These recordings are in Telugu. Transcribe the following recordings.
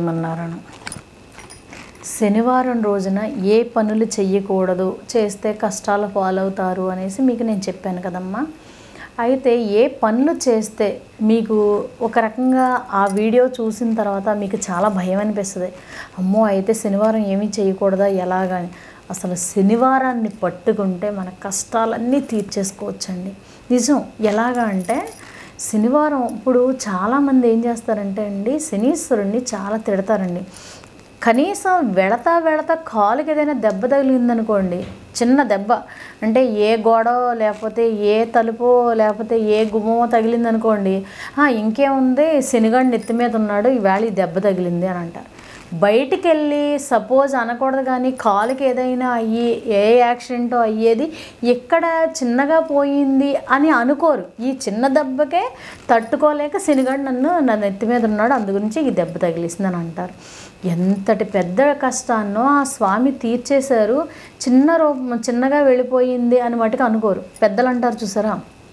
తెలియజేయమన్నారను శనివారం రోజున ఏ పనులు చెయ్యకూడదు చేస్తే కష్టాలు పాలవుతారు అనేసి మీకు నేను చెప్పాను కదమ్మా అయితే ఏ పనులు చేస్తే మీకు ఒక రకంగా ఆ వీడియో చూసిన తర్వాత మీకు చాలా భయం అనిపిస్తుంది అమ్మో అయితే శనివారం ఏమీ చేయకూడదా ఎలాగా అని అసలు శనివారాన్ని పట్టుకుంటే మన కష్టాలన్నీ తీర్చేసుకోవచ్చండి నిజం ఎలాగా అంటే శనివారం ఇప్పుడు చాలామంది ఏం చేస్తారంటే అండి శనీశ్వరుణ్ణి చాలా తిడతారండి కనీసం వెళతా వెళతా కాలుకి ఏదైనా దెబ్బ తగిలిందనుకోండి చిన్న దెబ్బ అంటే ఏ గోడ లేకపోతే ఏ తలుపో లేకపోతే ఏ గుమ్మో తగిలిందనుకోండి "ఆ, ఇంకేముంది శనిగాడు నెత్తి మీద ఉన్నాడు ఈవేళ ఈ దెబ్బ తగిలింది అని అంటారు బయటికి వెళ్ళి సపోజ్ అనకూడదు కానీ కాలుకి ఏదైనా అయ్యి ఏ యాక్సిడెంటో అయ్యేది ఎక్కడ చిన్నగా పోయింది అని అనుకోరు ఈ చిన్న దెబ్బకే తట్టుకోలేక శనిగాడు నన్ను నా నెత్తి మీద ఉన్నాడు అందు గురించి ఈ దెబ్బ తగిలిసింది అని అంటారు ఎంతటి పెద్ద కష్టాన్నో ఆ స్వామి తీర్చేశారు చిన్న రూపం చిన్నగా వెళ్ళిపోయింది అని మటుకు అనుకోరు పెద్దలు అంటారు చూసారా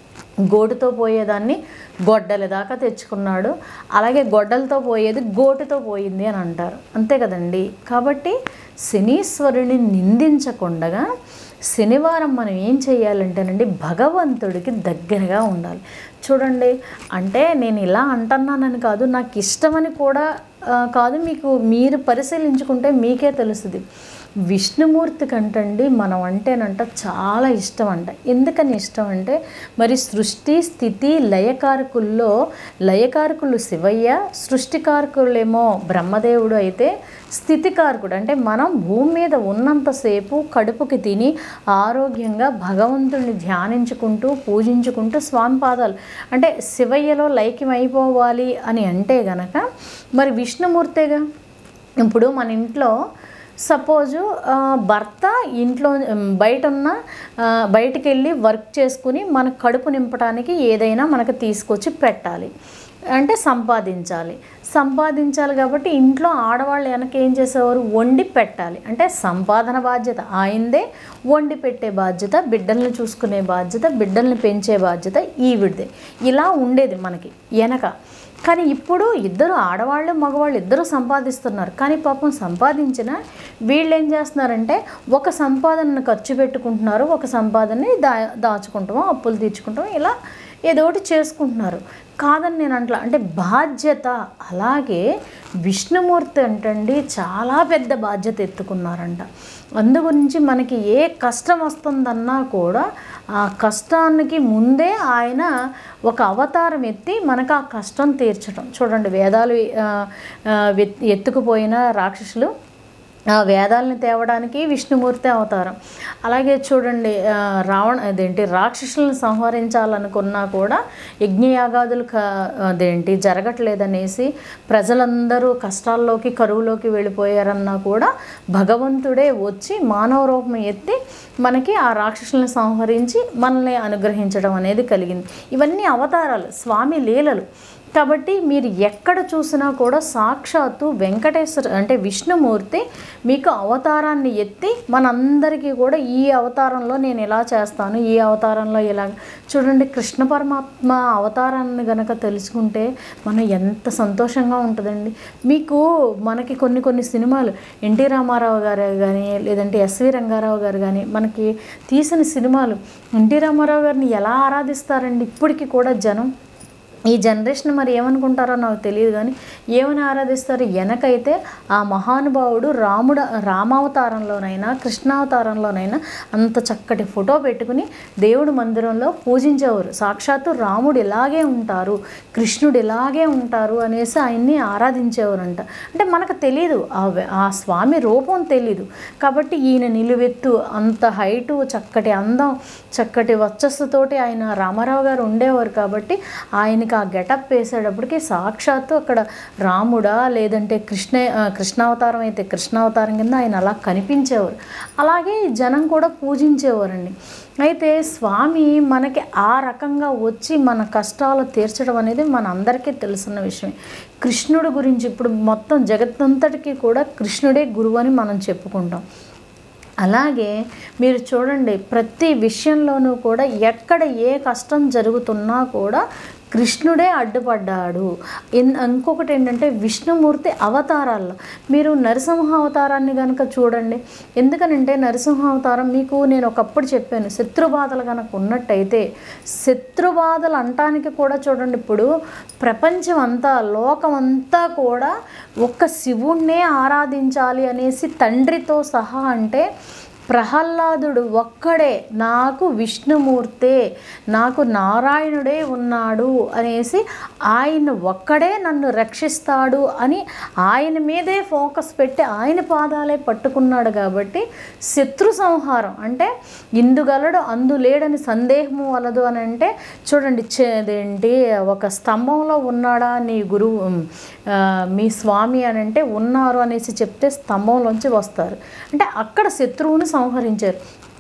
గోటుతో పోయేదాన్ని గొడ్డలి దాకా తెచ్చుకున్నాడు అలాగే గొడ్డలతో పోయేది గోటుతో పోయింది అని అంటారు అంతే కదండి కాబట్టి శనీశ్వరుని నిందించకుండగా శనివారం మనం ఏం చేయాలంటేనండి భగవంతుడికి దగ్గరగా ఉండాలి చూడండి అంటే నేను ఇలా అంటున్నానని కాదు నాకు ఇష్టమని కూడా ఆ, కాదు మీకు మీరు పరిశీలించుకుంటే మీకే తెలుస్తుంది విష్ణుమూర్తి కంటండి మనం అంటేనంట చాలా ఇష్టం అంట ఎందుకని ఇష్టం అంటే మరి సృష్టి స్థితి లయకారకుల్లో లయకారకులు శివయ్య సృష్టికారకులేమో బ్రహ్మదేవుడు అయితే స్థితికారకుడు అంటే మనం భూమి మీద ఉన్నంతసేపు కడుపుకి తిని ఆరోగ్యంగా భగవంతుడిని ధ్యానించుకుంటూ పూజించుకుంటూ స్వామి పాదాలు అంటే శివయ్యలో లైక్యమైపోవాలి అని అంటే గనక మరి విష్ణుమూర్తేగా ఇప్పుడు మన ఇంట్లో సపోజు ఆ, భర్త ఇంట్లో ఉమ్, బయట ఉన్న ఆ, బయటికి వెళ్ళి వర్క్ చేసుకుని మన కడుపు నింపడానికి ఏదైనా మనకు తీసుకొచ్చి పెట్టాలి అంటే సంపాదించాలి సంపాదించాలి కాబట్టి ఇంట్లో ఆడవాళ్ళు వెనక ఏం చేసేవారు వండి పెట్టాలి అంటే సంపాదన బాధ్యత ఆయిందే వండి పెట్టే బాధ్యత బిడ్డల్ని చూసుకునే బాధ్యత బిడ్డల్ని పెంచే బాధ్యత ఈవిడిదే ఇలా ఉండేది మనకి వెనక కానీ ఇప్పుడు ఇద్దరు ఆడవాళ్ళు మగవాళ్ళు ఇద్దరు సంపాదిస్తున్నారు కానీ పాపం సంపాదించిన వీళ్ళు ఏం చేస్తున్నారంటే ఒక సంపాదనను ఖర్చు పెట్టుకుంటున్నారు ఒక సంపాదనని దా దాచుకుంటాము అప్పులు తీర్చుకుంటాము ఇలా ఏదో ఒకటి చేసుకుంటున్నారు కాదని నేను అంట్లా అంటే బాధ్యత అలాగే విష్ణుమూర్తి అంటండి చాలా పెద్ద బాధ్యత ఎత్తుకున్నారంట అందు గురించి మనకి ఏ కష్టం వస్తుందన్నా కూడా ఆ కష్టానికి ముందే ఆయన ఒక అవతారం ఎత్తి మనకు ఆ కష్టం తీర్చడం చూడండి వేదాలు ఆ, ఆ, వెత్- ఎత్తుకుపోయిన రాక్షసులు ఆ వేదాలని తేవడానికి విష్ణుమూర్తి అవతారం అలాగే చూడండి ఆ, రావణ అదేంటి రాక్షసులను సంహరించాలనుకున్నా కూడా యజ్ఞయాగాదులు క అదేంటి జరగట్లేదనేసి ప్రజలందరూ కష్టాల్లోకి కరువులోకి వెళ్ళిపోయారన్నా కూడా భగవంతుడే వచ్చి మానవ రూపం ఎత్తి మనకి ఆ రాక్షసులను సంహరించి మనల్ని అనుగ్రహించడం అనేది కలిగింది ఇవన్నీ అవతారాలు స్వామి లీలలు కాబట్టి మీరు ఎక్కడ చూసినా కూడా సాక్షాత్తు వెంకటేశ్వర అంటే విష్ణుమూర్తి మీకు అవతారాన్ని ఎత్తి మనందరికీ కూడా ఈ అవతారంలో నేను ఇలా చేస్తాను ఈ అవతారంలో ఇలా చూడండి కృష్ణ పరమాత్మ అవతారాన్ని గనక తెలుసుకుంటే మనం ఎంత సంతోషంగా ఉంటుందండి మీకు మనకి కొన్ని కొన్ని సినిమాలు ఎన్టీ రామారావు గారు కానీ లేదంటే ఎస్వి రంగారావు గారు కానీ మనకి తీసిన సినిమాలు ఎన్టీ రామారావు గారిని ఎలా ఆరాధిస్తారండి ఇప్పటికీ కూడా జనం ఈ జనరేషన్ మరి ఏమనుకుంటారో నాకు తెలియదు కానీ ఏమని ఆరాధిస్తారు వెనకైతే ఆ మహానుభావుడు రాముడు రామావతారంలోనైనా కృష్ణావతారంలోనైనా అంత చక్కటి ఫోటో పెట్టుకుని దేవుడు మందిరంలో పూజించేవారు సాక్షాత్తు రాముడు ఇలాగే ఉంటారు కృష్ణుడు ఇలాగే ఉంటారు అనేసి ఆయన్ని ఆరాధించేవారంట అంటే మనకు తెలియదు ఆ వె- ఆ స్వామి రూపం తెలీదు కాబట్టి ఈయన నిలువెత్తు అంత హైటు చక్కటి అందం చక్కటి వర్చస్సుతోటి ఆయన రామారావు గారు ఉండేవారు కాబట్టి ఆయనకి ఆ గెటప్ వేసేటప్పటికి సాక్షాత్తు అక్కడ రాముడా లేదంటే కృష్ణ ఆ, కృష్ణావతారం అయితే కృష్ణావతారం కింద ఆయన అలా కనిపించేవారు అలాగే జనం కూడా పూజించేవారండి అయితే స్వామి మనకి ఆ రకంగా వచ్చి మన కష్టాలు తీర్చడం అనేది మన అందరికీ తెలుసున్న విషయమే కృష్ణుడి గురించి ఇప్పుడు మొత్తం జగత్తంతటికి కూడా కృష్ణుడే గురువు అని మనం చెప్పుకుంటాం అలాగే మీరు చూడండి ప్రతి విషయంలోనూ కూడా ఎక్కడ ఏ కష్టం జరుగుతున్నా కూడా కృష్ణుడే అడ్డుపడ్డాడు ఇన్- ఇంకొకటి ఏంటంటే విష్ణుమూర్తి అవతారాల్లో మీరు నరసింహ అవతారాన్ని కనుక చూడండి ఎందుకనంటే నరసింహ అవతారం మీకు నేను ఒకప్పుడు చెప్పాను శత్రుబాధలు కనుక ఉన్నట్టయితే శత్రుబాధలు అంటానికి కూడా చూడండి ఇప్పుడు ప్రపంచం అంతా లోకం అంతా కూడా ఒక్క శివుణ్ణే ఆరాధించాలి అనేసి తండ్రితో సహా అంటే ప్రహ్లాదుడు ఒక్కడే నాకు విష్ణుమూర్తే నాకు నారాయణుడే ఉన్నాడు అనేసి ఆయన ఒక్కడే నన్ను రక్షిస్తాడు అని ఆయన మీదే ఫోకస్ పెట్టి ఆయన పాదాలే పట్టుకున్నాడు కాబట్టి శత్రు సంహారం అంటే ఇందుగలడు అందు లేడని సందేహము వలదు అని అంటే చూడండి చే- అదేంటి ఒక స్తంభంలో ఉన్నాడా నీ గురువు ఉమ్, ఆ, మీ స్వామి అని అంటే ఉన్నారు అనేసి చెప్తే స్తంభంలోంచి వస్తారు అంటే అక్కడ శత్రువుని సంహరించారు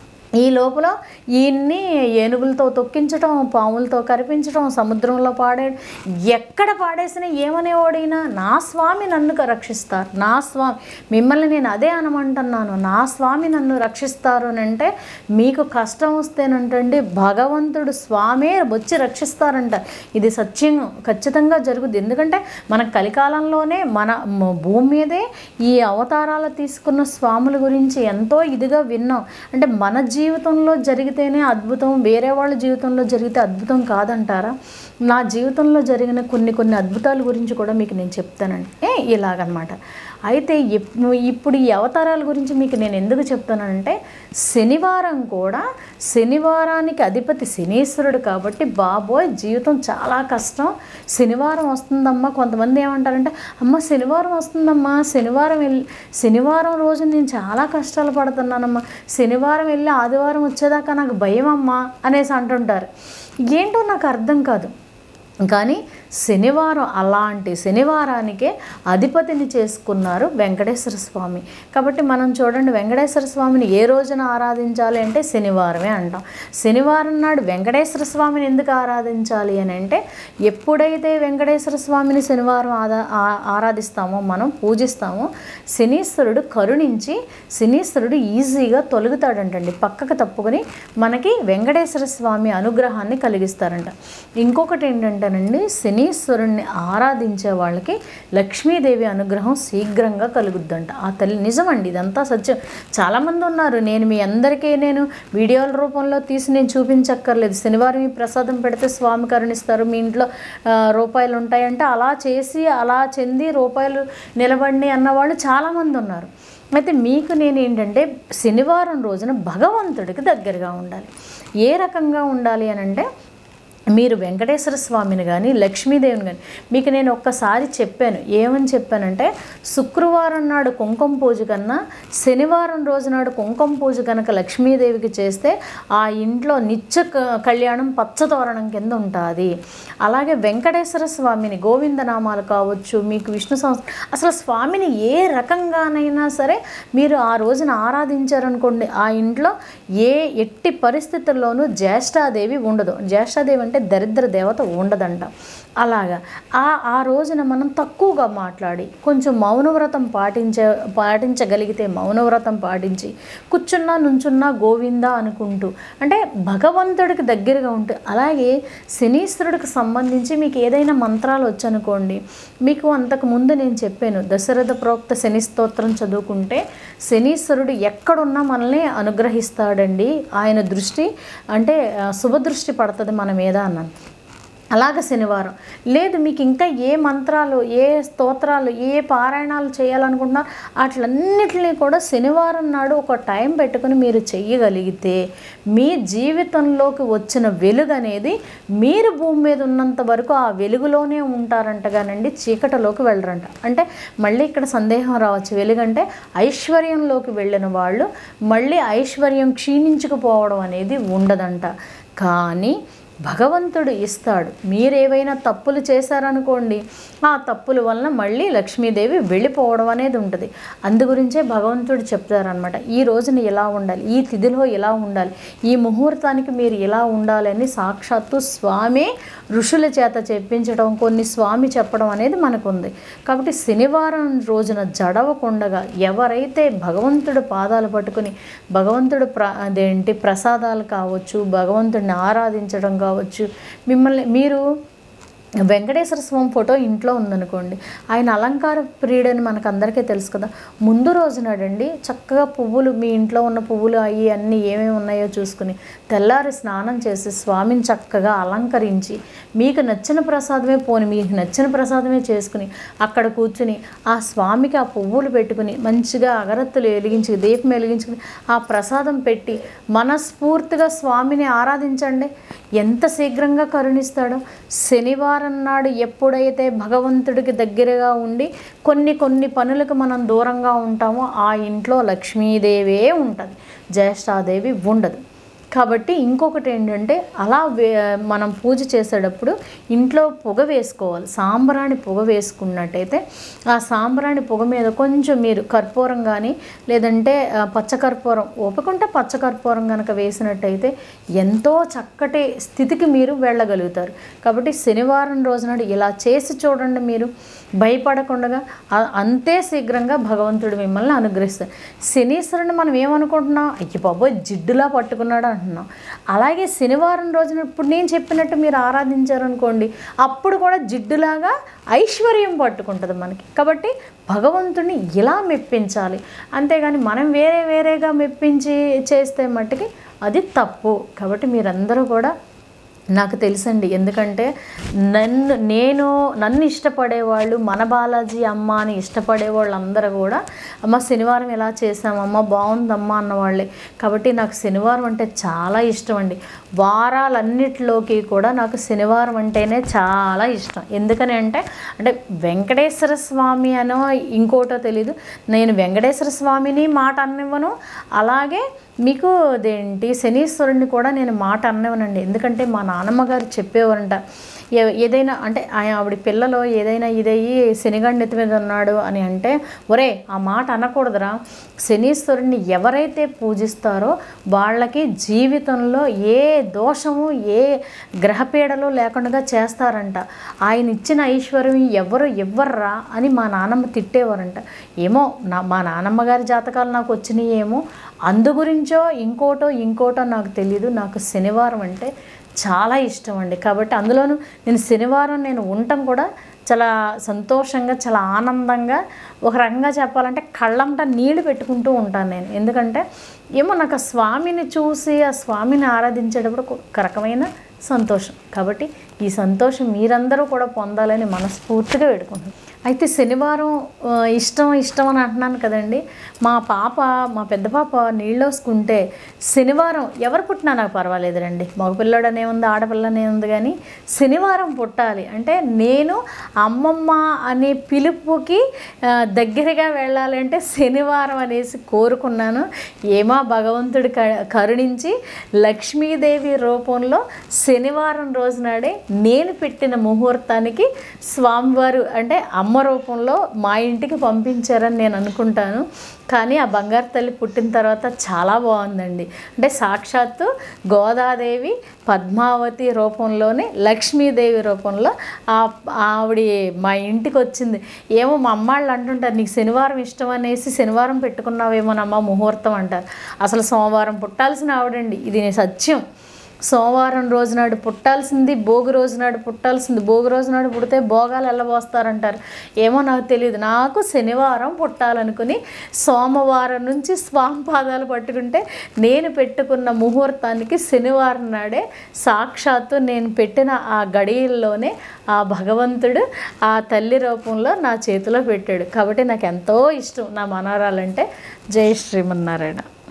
ఈ లోపల ఈయన్ని ఏనుగులతో తొక్కించడం పాములతో కరిపించడం సముద్రంలో పాడే ఎక్కడ పాడేసినా ఏమనేవాడైనా నా స్వామి నన్ను క- రక్షిస్తారు నా స్వామి మిమ్మల్ని నేను అదే అనమంటున్నాను నా స్వామి నన్ను రక్షిస్తారు అని అంటే మీకు కష్టం వస్తేనంటండి భగవంతుడు స్వామే వచ్చి రక్షిస్తారంట ఇది సత్యం ఖచ్చితంగా జరుగుద్ది ఎందుకంటే మన కలికాలంలోనే మన మ- భూమి మీదే ఈ అవతారాలు తీసుకున్న స్వాముల గురించి ఎంతో ఇదిగా విన్నాం అంటే మన జీవితంలో జరిగితేనే అద్భుతం వేరే వాళ్ళ జీవితంలో జరిగితే అద్భుతం కాదంటారా నా జీవితంలో జరిగిన కొన్ని కొన్ని అద్భుతాల గురించి కూడా మీకు నేను చెప్తానండి ఏ ఇలాగనమాట అయితే ఇప్- ఇప్పుడు ఈ అవతారాల గురించి మీకు నేను ఎందుకు చెప్తానంటే శనివారం కూడా శనివారానికి అధిపతి శనీశ్వరుడు కాబట్టి బాబోయ్ జీవితం చాలా కష్టం శనివారం వస్తుందమ్మా కొంతమంది ఏమంటారంటే అమ్మ శనివారం వస్తుందమ్మా శనివారం వెళ్ళి శనివారం రోజు నేను చాలా కష్టాలు పడుతున్నానమ్మా శనివారం వెళ్ళి ఆదివారం వచ్చేదాకా నాకు భయం అమ్మా అనేసి అంటుంటారు ఏంటో నాకు అర్థం కాదు కానీ శనివారం అలాంటి శనివారానికే అధిపతిని చేసుకున్నారు వెంకటేశ్వర స్వామి కాబట్టి మనం చూడండి వెంకటేశ్వర స్వామిని ఏ రోజున ఆరాధించాలి అంటే శనివారమే అంటాం శనివారం నాడు వెంకటేశ్వర స్వామిని ఎందుకు ఆరాధించాలి అని అంటే ఎప్పుడైతే వెంకటేశ్వర స్వామిని శనివారం ఆదా ఆ- ఆరాధిస్తామో మనం పూజిస్తామో శనీశ్వరుడు కరుణించి శనీశ్వరుడు ఈజీగా తొలగుతాడంటండి పక్కకు తప్పుకొని మనకి వెంకటేశ్వర స్వామి అనుగ్రహాన్ని కలిగిస్తారంట ఇంకొకటి ఏంటంటేనండి శనీశ్వరుణ్ణి ఆరాధించే వాళ్ళకి లక్ష్మీదేవి అనుగ్రహం శీఘ్రంగా కలుగుద్దంట ఆ తల్లి నిజమండి ఇదంతా సత్యం చాలామంది ఉన్నారు నేను మీ అందరికీ నేను వీడియోల రూపంలో తీసి నేను చూపించక్కర్లేదు శనివారం ఈ ప్రసాదం పెడితే స్వామి కరుణిస్తారు మీ ఇంట్లో ఆ, రూపాయలు ఉంటాయంటే అలా చేసి అలా చెంది రూపాయలు నిలబడి అన్నవాళ్ళు చాలామంది ఉన్నారు అయితే మీకు నేను ఏంటంటే శనివారం రోజున భగవంతుడికి దగ్గరగా ఉండాలి ఏ రకంగా ఉండాలి అని అంటే మీరు వెంకటేశ్వర స్వామిని కానీ లక్ష్మీదేవిని కానీ మీకు నేను ఒక్కసారి చెప్పాను ఏమని చెప్పానంటే శుక్రవారం నాడు కుంకుమ పూజ కన్నా శనివారం రోజు నాడు కుంకుమ పూజ కనుక లక్ష్మీదేవికి చేస్తే ఆ ఇంట్లో నిత్య క- కళ్యాణం పచ్చతోరణం కింద ఉంటుంది అలాగే వెంకటేశ్వర స్వామిని గోవిందనామాలు కావచ్చు మీకు విష్ణు సంస్థ అసలు స్వామిని ఏ రకంగానైనా సరే మీరు ఆ రోజున ఆరాధించారనుకోండి ఆ ఇంట్లో ఏ ఎట్టి పరిస్థితుల్లోనూ జ్యేష్ఠాదేవి ఉండదు జ్యేష్ఠాదేవి అంటే దరిద్ర దేవత ఉండదంట అలాగా ఆ ఆ రోజున మనం తక్కువగా మాట్లాడి కొంచెం మౌనవ్రతం పాటించే పాటించగలిగితే మౌనవ్రతం పాటించి కూర్చున్నా నుంచున్నా గోవింద అనుకుంటూ అంటే భగవంతుడికి దగ్గరగా ఉంటూ అలాగే శనీశ్వరుడికి సంబంధించి మీకు ఏదైనా మంత్రాలు వచ్చనుకోండి మీకు అంతకు ముందు నేను చెప్పాను దశరథ ప్రోక్త శని స్తోత్రం చదువుకుంటే శనీశ్వరుడు ఎక్కడున్నా మనల్ని అనుగ్రహిస్తాడండి ఆయన దృష్టి అంటే ఆ, శుభదృష్టి పడుతుంది మన మీద అన్నాను అలాగ శనివారం లేదు మీకు ఇంకా ఏ మంత్రాలు ఏ స్తోత్రాలు ఏ పారాయణాలు చేయాలనుకుంటున్నా అట్లన్నిటినీ కూడా శనివారం నాడు ఒక టైం పెట్టుకుని మీరు చెయ్యగలిగితే మీ జీవితంలోకి వచ్చిన వెలుగు అనేది మీరు భూమి మీద ఉన్నంత వరకు ఆ వెలుగులోనే ఉంటారంట కానండి చీకటిలోకి వెళ్ళరంట అంటే మళ్ళీ ఇక్కడ సందేహం రావచ్చు వెలుగంటే ఐశ్వర్యంలోకి వెళ్ళిన వాళ్ళు మళ్ళీ ఐశ్వర్యం క్షీణించుకుపోవడం అనేది ఉండదంట కానీ భగవంతుడు ఇస్తాడు మీరేవైనా తప్పులు చేశారనుకోండి ఆ తప్పుల వలన మళ్ళీ లక్ష్మీదేవి వెళ్ళిపోవడం అనేది ఉంటుంది అందు గురించే భగవంతుడు చెప్తారనమాట ఈ రోజున ఇలా ఉండాలి ఈ తిథిలో ఇలా ఉండాలి ఈ ముహూర్తానికి మీరు ఇలా ఉండాలని సాక్షాత్తు స్వామే ఋషుల చేత చెప్పించడం కొన్ని స్వామి చెప్పడం అనేది మనకు ఉంది కాబట్టి శనివారం రోజున జడవకుండగా ఎవరైతే భగవంతుడు పాదాలు పట్టుకుని భగవంతుడు ప్ర అదేంటి ప్రసాదాలు కావచ్చు భగవంతుడిని ఆరాధించడం కావచ్చు మిమ్మల్ని మీరు వెంకటేశ్వర స్వామి ఫోటో ఇంట్లో ఉందనుకోండి ఆయన అలంకార ప్రియుడని మనకు అందరికీ తెలుసు కదా ముందు రోజు నాడండి చక్కగా పువ్వులు మీ ఇంట్లో ఉన్న పువ్వులు అవి అన్నీ ఏమేమి ఉన్నాయో చూసుకుని తెల్లారి స్నానం చేసి స్వామిని చక్కగా అలంకరించి మీకు నచ్చిన ప్రసాదమే పోని మీకు నచ్చిన ప్రసాదమే చేసుకుని అక్కడ కూర్చుని ఆ స్వామికి ఆ పువ్వులు పెట్టుకుని మంచిగా అగరత్తులు వెలిగించి దీపం వెలిగించుకుని ఆ ప్రసాదం పెట్టి మనస్ఫూర్తిగా స్వామిని ఆరాధించండి ఎంత శీఘ్రంగా కరుణిస్తాడో శనివారం నాడు ఎప్పుడైతే భగవంతుడికి దగ్గరగా ఉండి కొన్ని కొన్ని పనులకు మనం దూరంగా ఉంటామో ఆ ఇంట్లో లక్ష్మీదేవే ఉంటుంది జ్యేష్ఠాదేవి ఉండదు కాబట్టి ఇంకొకటి ఏంటంటే అలా వే మనం పూజ చేసేటప్పుడు ఇంట్లో పొగ వేసుకోవాలి సాంబ్రాణి పొగ వేసుకున్నట్టయితే ఆ సాంబ్రాణి పొగ మీద కొంచెం మీరు కర్పూరం కానీ లేదంటే ఆ, పచ్చకర్పూరం ఓపికంటే పచ్చకర్పూరం కనుక వేసినట్టయితే ఎంతో చక్కటి స్థితికి మీరు వెళ్ళగలుగుతారు కాబట్టి శనివారం రోజునాడు ఇలా చేసి చూడండి మీరు భయపడకుండా ఆ- అంతే శీఘ్రంగా భగవంతుడు మిమ్మల్ని అనుగ్రహిస్తాడు శనీశ్వరుని మనం ఏమనుకుంటున్నాం అయ్యి బాబోయ్ జిడ్డులా పట్టుకున్నాడు అంటున్నాం అలాగే శనివారం రోజున ఇప్పుడు నేను చెప్పినట్టు మీరు ఆరాధించారనుకోండి అప్పుడు కూడా జిడ్డులాగా ఐశ్వర్యం పట్టుకుంటుంది మనకి కాబట్టి భగవంతుడిని ఇలా మెప్పించాలి అంతేగాని మనం వేరే వేరేగా మెప్పించి చేస్తే మట్టుకి అది తప్పు కాబట్టి మీరందరూ కూడా నాకు తెలుసండి ఎందుకంటే నన్ను నేను నన్ను ఇష్టపడేవాళ్ళు మన బాలాజీ అమ్మ అని ఇష్టపడే వాళ్ళందరూ కూడా అమ్మ శనివారం ఎలా చేసామమ్మ బాగుందమ్మా అన్నవాళ్ళే కాబట్టి నాకు శనివారం అంటే చాలా ఇష్టం అండి వారాలన్నిటిలోకి కూడా నాకు శనివారం అంటేనే చాలా ఇష్టం ఎందుకని అంటే అంటే వెంకటేశ్వర స్వామి అనో ఇంకోటో తెలీదు నేను వెంకటేశ్వర స్వామిని మాట అన్నివ్వను అలాగే మీకు అదేంటి శనీశ్వరుని కూడా నేను మాట అన్నవనండి ఎందుకంటే మా నాన్నమ్మ గారు చెప్పేవారంట ఏ- ఏదైనా అంటే ఆయన ఆవిడ పిల్లలో ఏదైనా ఇదయ్యి శనిగండిత మీద ఉన్నాడు అని అంటే ఒరే ఆ మాట అనకూడదురా శనీశ్వరుణ్ణి ఎవరైతే పూజిస్తారో వాళ్ళకి జీవితంలో ఏ దోషము ఏ గ్రహపీడలు లేకుండా చేస్తారంట ఆయన ఇచ్చిన ఐశ్వర్యం ఎవరు ఇవ్వర్రా అని మా నాన్నమ్మ తిట్టేవారంట ఏమో నా మా నాన్నమ్మ గారి జాతకాలు నాకు వచ్చినాయి ఏమో అందు గురించో ఇంకోటో ఇంకోటో నాకు తెలియదు నాకు శనివారం అంటే చాలా ఇష్టం అండి కాబట్టి అందులోనూ నేను శనివారం నేను ఉండటం కూడా చాలా సంతోషంగా చాలా ఆనందంగా ఒక రకంగా చెప్పాలంటే కళ్ళంట నీళ్లు పెట్టుకుంటూ ఉంటాను నేను ఎందుకంటే ఏమో నాకు ఆ స్వామిని చూసి ఆ స్వామిని ఆరాధించేటప్పుడు ఒక రకమైన సంతోషం కాబట్టి ఈ సంతోషం మీరందరూ కూడా పొందాలని మనస్ఫూర్తిగా పెట్టుకుంటున్నాను అయితే శనివారం ఆ, ఇష్టం ఇష్టం అని అంటున్నాను కదండి మా పాప మా పెద్ద పాప నీళ్ళు వేసుకుంటే శనివారం ఎవరు పుట్టినా నాకు పర్వాలేదు రండి మగపిల్లడనే ఉంది ఆడపిల్లనే ఉంది కానీ శనివారం పుట్టాలి అంటే నేను అమ్మమ్మ అనే పిలుపుకి ఆ, దగ్గరగా వెళ్ళాలి అంటే శనివారం అనేసి కోరుకున్నాను ఏమా భగవంతుడి క- కరుణించి లక్ష్మీదేవి రూపంలో శనివారం రోజు నాడే నేను పెట్టిన ముహూర్తానికి స్వామివారు అంటే అమ్మ రూపంలో మా ఇంటికి పంపించారని నేను అనుకుంటాను కానీ ఆ బంగారు తల్లి పుట్టిన తర్వాత చాలా బాగుందండి అంటే సాక్షాత్తు గోదాదేవి పద్మావతి రూపంలోనే లక్ష్మీదేవి రూపంలో ఆ ఆవిడ మా ఇంటికి వచ్చింది ఏమో మా అమ్మాళ్ళు అంటుంటారు నీకు శనివారం ఇష్టం అనేసి శనివారం పెట్టుకున్నావేమోనమ్మా ముహూర్తం అంటారు అసలు సోమవారం పుట్టాల్సిన ఆవిడండి ఇది సత్యం సోమవారం రోజు నాడు పుట్టాల్సింది భోగి రోజు నాడు పుట్టాల్సింది భోగి రోజు నాడు పుడితే భోగాలు వెళ్ళబోస్తారంటారు ఏమో నాకు తెలియదు నాకు శనివారం పుట్టాలనుకుని సోమవారం నుంచి స్వామి పాదాలు పట్టుకుంటే నేను పెట్టుకున్న ముహూర్తానికి శనివారం నాడే సాక్షాత్తు నేను పెట్టిన ఆ గడియల్లోనే ఆ భగవంతుడు ఆ తల్లి రూపంలో నా చేతిలో పెట్టాడు కాబట్టి నాకు ఎంతో ఇష్టం నా మనవరాలంటే జై శ్రీమన్నారాయణ